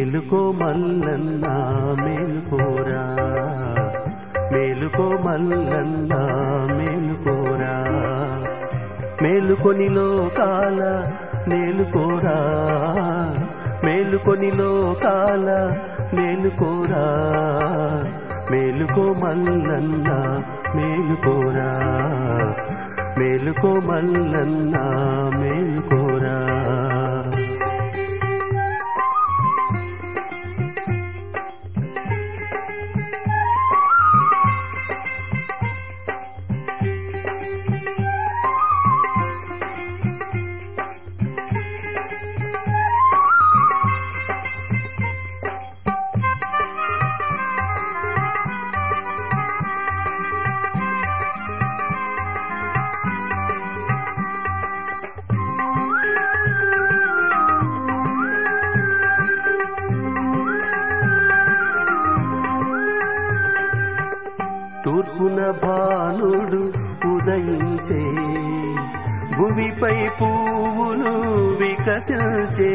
మేలుకో మల్లన్న మేలుకోరా మేలుకో మల్లన్న మేలుకోరా మేలుకొని లోకాల మేలుకోరా మేలుకొని లోకాల మేలుకోరా మేలుకో మల్లన్న మేలుకోరా మేలుకో మల్లన్న మేలుకోరా తూర్పున భానుడు ఉదయించే భూమిపై పువ్వులు వికసించే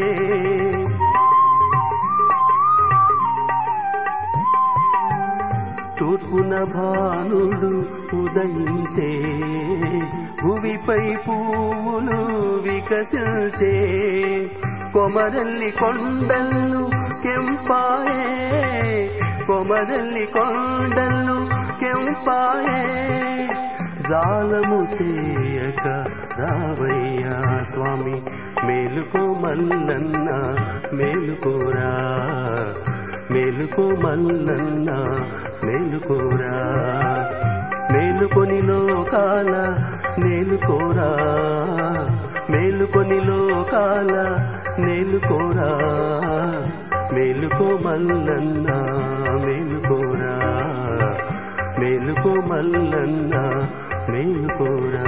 తూర్పున భానుడు ఉదయించే భూమిపై పువ్వులు వికసించే కొమరల్లి కొండలు కెంపాయే కొమరల్లి కొండలు కెంపాయే జాలము చేయక రావయ్యా స్వామి మేలుకో మల్లన్న మేలుకోరా మేలుకో మల్లన్న మేలుకోరా మేలుకొని లోకాల మేలుకోరా మేలుకొని లోకాల మేలుకోరా మేలుకో మల్లన్న మేలుకోరా మేలుకో మల్లన్న మేలుకోరా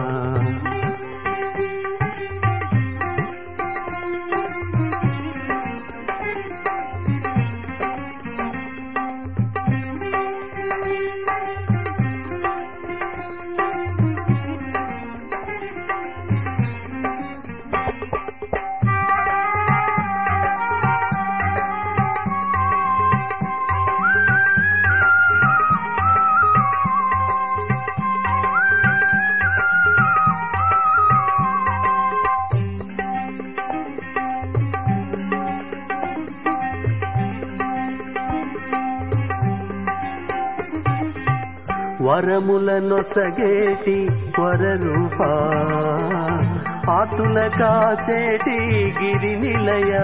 వరముల నొసగేటి వరరూపా ఆతుల కాచేటి గిరి నిలయా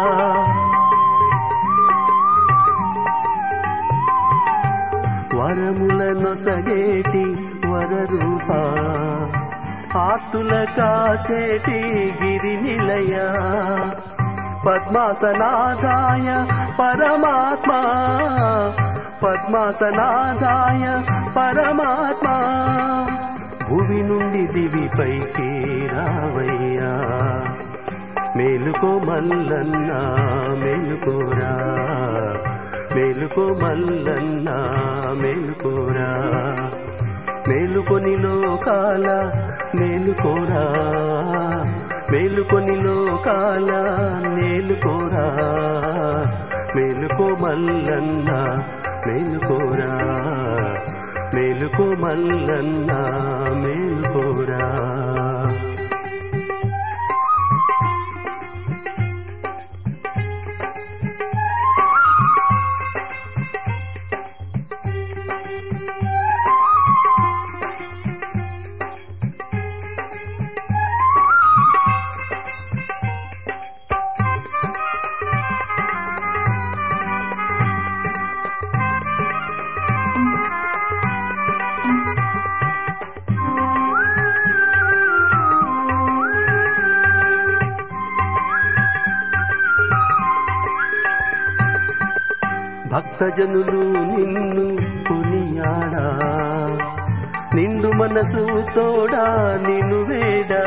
వరముల నొసగేటి వరరూపా ఆతుల కాచేటి గిరి నిలయా పద్మాసనాదాయ పరమాత్మ పద్మాసనాదాయ పరమాత్మ భూమి నుండి దివిపైకి రావయ్యా మేలుకో మల్లన్న మేలుకోరా మేలుకో మల్లన్న మేలుకోరా మేలుకొని లోకాల మేలుకోరా మేలుకొని లోకాల మేలుకోరా మేలుకో మల్లన్న మేలుకోరా మేలుకో మల్లన్న మేలుకోరా భక్తజనులు నిన్ను కొనియాడా నిండు మనసు తోడా నిన్ను వేడా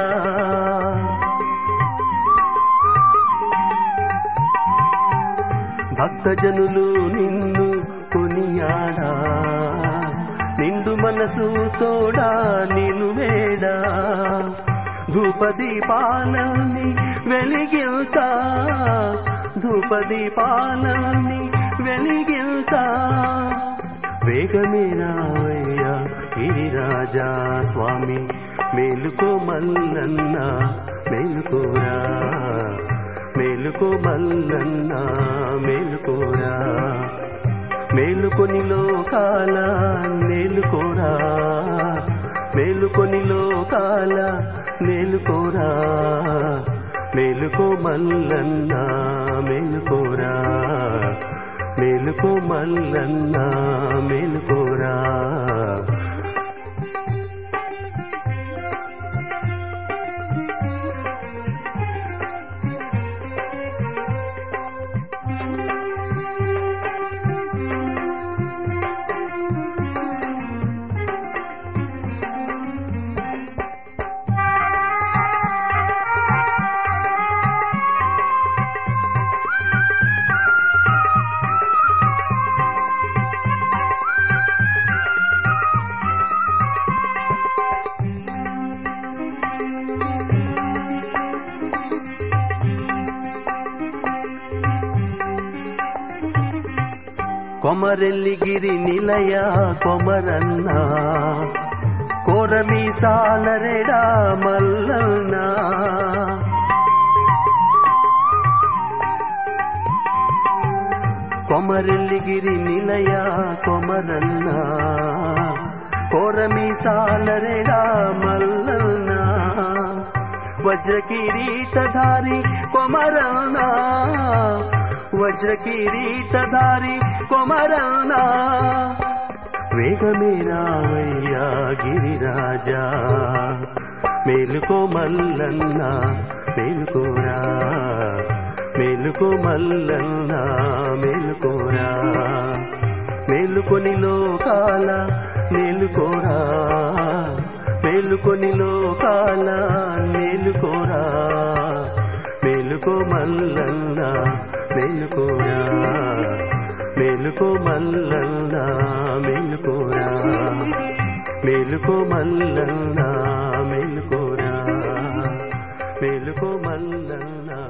భక్తజనులు నిన్ను కొనియాడా నిండు మనసు తోడా నిన్ను వేడా ధూపదీపాలని వెలిగిల్తా ధూపదీపాలని వెలిగించా వేగమే రావయ్యా గిరిరాజా స్వామి మేలుకో మల్లన్న మేలుకోరా మేలుకో మల్లన్న మేలుకోరా మేలుకొని లోకాల నేలుకోరా మేలుకొని లోకాల నేలుకోరా మేలుకో మల్లన్న మేలుకోరా మేలుకో మల్లన్న మేలుకోరా కొమరెల్లిగిరి నిలయ కొమరన్న కోరమి సాలరెడా మల్లన్న కొమరెల్లిగిరి నిలయ కొమరన్న కోరమి సాలరెడా మల్లన్న వజ్ర కిరీటధారి కొమరన్న వజ్ర కిరీటధారి కొమరన్న వేగమే రావయ్యా గిరిరాజా మేలుకో మల్లన్న మేలుకోరా మేలుకో మల్లన్న మేలుకోరా మేలుకొని లోకాల మేలుకోరా మేలుకొని లోకాల మేలుకోరా మేలుకో మల్లన్న మేలుకోరా మేలుకో మల్లన్న మేలుకోరా మేలుకో మల్లన్న మేలుకోరా మేలుకో మల్లన్న